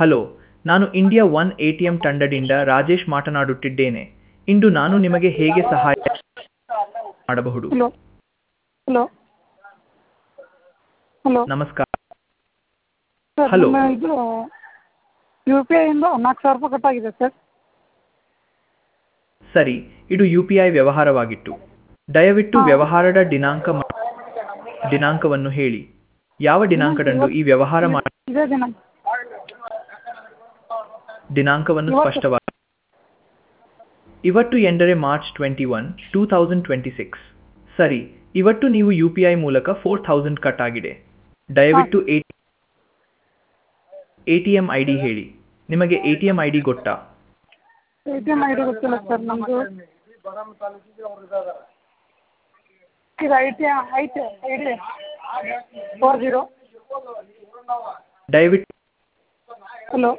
Hello ನಾನು India one A T M ತಂಡದಿಂದ ರಾಜೇಶ್ ಮಾತನಾಡುತ್ತಿದ್ದೇನೆ ಇಂದು ನಾನು ನಿಮಗೆ ಹೇಗೆ ಸಹಾಯ ಮಾಡಬಹುದು ಹಲೋ ಹಲೋ ಹಲೋ ನಮಸ್ಕಾರ ಸರ್ Hello. ನನ್ನ ಇದು ಯು ಪಿ ಐಯಿಂದ ನಾಲ್ಕು ಸಾವಿರ ರೂಪಾಯಿ ಕಟ್ಟಾಗಿದೆ ಸರ್ ಸರಿ ಇದು ಯು ಪಿ ಐ ವ್ಯವಹಾರವಾಗಿತ್ತು ದಯವಿಟ್ಟು ವ್ಯವಹಾರದ ದಿನಾಂಕ ಮ- ದಿನಾಂಕವನ್ನು ಹೇಳಿ ಯಾವ ದಿನಾಂಕದಂದು ಈ ವ್ಯವಹಾರ ಮಾಡಿ ಇದೇ ದಿನ ದಿನಾಂಕವನ್ನು ಇವತ್ತು. ಸ್ಪಷ್ಟವಾಗಿ ಇವತ್ತು ಎಂದರೆ March twenty one two thousand twenty six ಸರಿ ಇವತ್ತು ನೀವು ಯು ಪಿ ಐ ಮೂಲಕ ಫೋರ್ ಥೌಸಂಡ್ ಕಟ್ ಆಗಿದೆ ದಯವಿಟ್ಟು A A T M I D ಹೇಳಿ ನಿಮಗೆ A T M I D ಗೊತ್ತಾ A T M I D ಗೊತ್ತಿಲ್ಲ ಸರ್ ನಮ್ಮದು ಇದು ಐ ಟಿ ಐತೆ ಐ ಡಿ ಫೋರ್ ಜೀರೋ ದಯವಿಟ್ಟು hello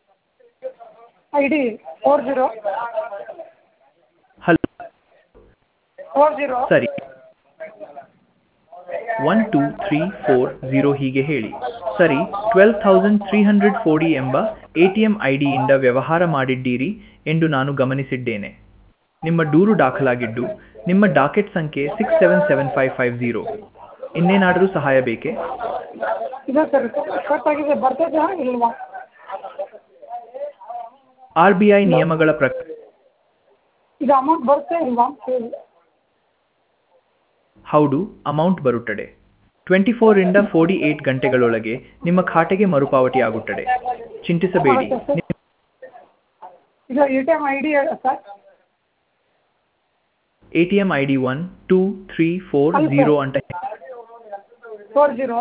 I D four zero hello four zero ಸರಿ one two three four zero ಹೀಗೆ ಹೇಳಿ ಸರಿ twelve thousand three hundred forty ಎಂಬ ಎ ಟಿ ಎಂ ಐ ಡಿಯಿಂದ ವ್ಯವಹಾರ ಮಾಡಿದ್ದೀರಿ ಎಂದು ನಾನು ಗಮನಿಸಿದ್ದೇನೆ ನಿಮ್ಮ ದೂರು ದಾಖಲಾಗಿದ್ದು ನಿಮ್ಮ ಡಾಕೆಟ್ ಸಂಖ್ಯೆ six seven seven five five zero ಇನ್ನೇನಾದರೂ ಸಹಾಯ ಬೇಕೇ ಇದೆ ಸರ್ ಕಟ್ಟಾಗಿದೆ ಬರ್ತದಾ ಇಲ್ವಾ ಆರ್ ಬಿ ಐ ನಿಯಮಗಳ ಪ್ರಕಾರ ಇದು ಅಮೌಂಟ್ ಬರುತ್ತೆ ಇಲ್ವಾ ಅಂತ ಹೇಳಿ ಹೌದು ಅಮೌಂಟ್ ಬರುತ್ತದೆ ಟ್ವೆಂಟಿ ಫೋರಿಂದ ಫೋರ್ಟಿ ಏಟ್ ಗಂಟೆಗಳೊಳಗೆ ನಿಮ್ಮ ಖಾತೆಗೆ ಮರುಪಾವತಿ ಆಗುತ್ತದೆ ಚಿಂತಿಸಬೇಡಿ ಹೌದಾ ಸರ್? ಇದು A T M I D sir A T M I D one two three four ಅಲ್ಲ ಸರ್. ಝೀರೋ ಅಂತ ಫೋರ್ ಜೀರೋ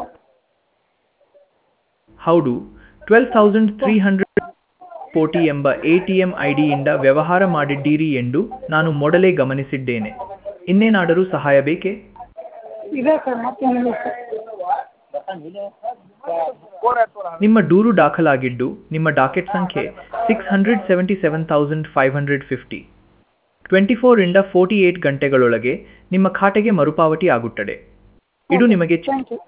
ಹೌದು twelve thousand three hundred forty ಎಂಬ ಎ ಟಿ ಎಂ ಐ ಡಿಯಿಂದ ವ್ಯವಹಾರ ಮಾಡಿದ್ದೀರಿ ಎಂದು ನಾನು ಮೊದಲೇ ಗಮನಿಸಿದ್ದೇನೆ ಇನ್ನೇನಾದರೂ ಸಹಾಯ ಬೇಕೇ ಇದೆ ಸರ್ ಮತ್ತೇನಿಲ್ಲ ಸರ್ ನಿಮ್ಮ ದೂರು ದಾಖಲಾಗಿದ್ದು ನಿಮ್ಮ ಡಾಕೆಟ್ ಸಂಖ್ಯೆ six hundred seventy seven thousand five hundred fifty twenty ಫೋರಿಂದ ಫೋರ್ಟಿ ಏಟ್ ಗಂಟೆಗಳೊಳಗೆ ನಿಮ್ಮ ಖಾತೆಗೆ ಮರುಪಾವತಿ ಆಗುತ್ತದೆ ಇದು ನಿಮಗೆ ಚಿ- ಥ್ಯಾಂಕ್ ಯು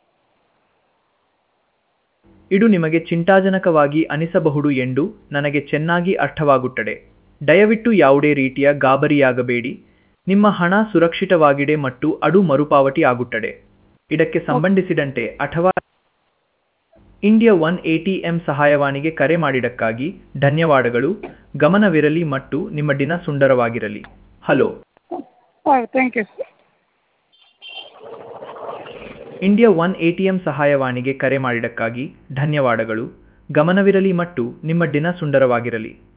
ಇದು ನಿಮಗೆ ಚಿಂತಾಜನಕವಾಗಿ ಅನಿಸಬಹುದು ಎಂದು ನನಗೆ ಚೆನ್ನಾಗಿ ಅರ್ಥವಾಗುತ್ತದೆ ದಯವಿಟ್ಟು ಯಾವುದೇ ರೀತಿಯ ಗಾಬರಿಯಾಗಬೇಡಿ ನಿಮ್ಮ ಹಣ ಸುರಕ್ಷಿತವಾಗಿದೆ ಮತ್ತು ಅದು ಮರುಪಾವತಿ ಆಗುತ್ತದೆ ಇದಕ್ಕೆ ಸಂಬಂಧಿಸಿದಂತೆ ಅಥವಾ India one A T M ಸಹಾಯವಾಣಿಗೆ ಕರೆ ಮಾಡಿದ್ದಕ್ಕಾಗಿ ಧನ್ಯವಾದಗಳು ಗಮನವಿರಲಿ ಮತ್ತು ನಿಮ್ಮ ದಿನ ಸುಂದರವಾಗಿರಲಿ ಹಲೋ ಹಾಂ thank you sir India one A T M ಸಹಾಯವಾಣಿಗೆ ಕರೆ ಮಾಡಿದ್ದಕ್ಕಾಗಿ ಧನ್ಯವಾದಗಳು ಗಮನವಿರಲಿ ಮತ್ತು ನಿಮ್ಮ ದಿನ ಸುಂದರವಾಗಿರಲಿ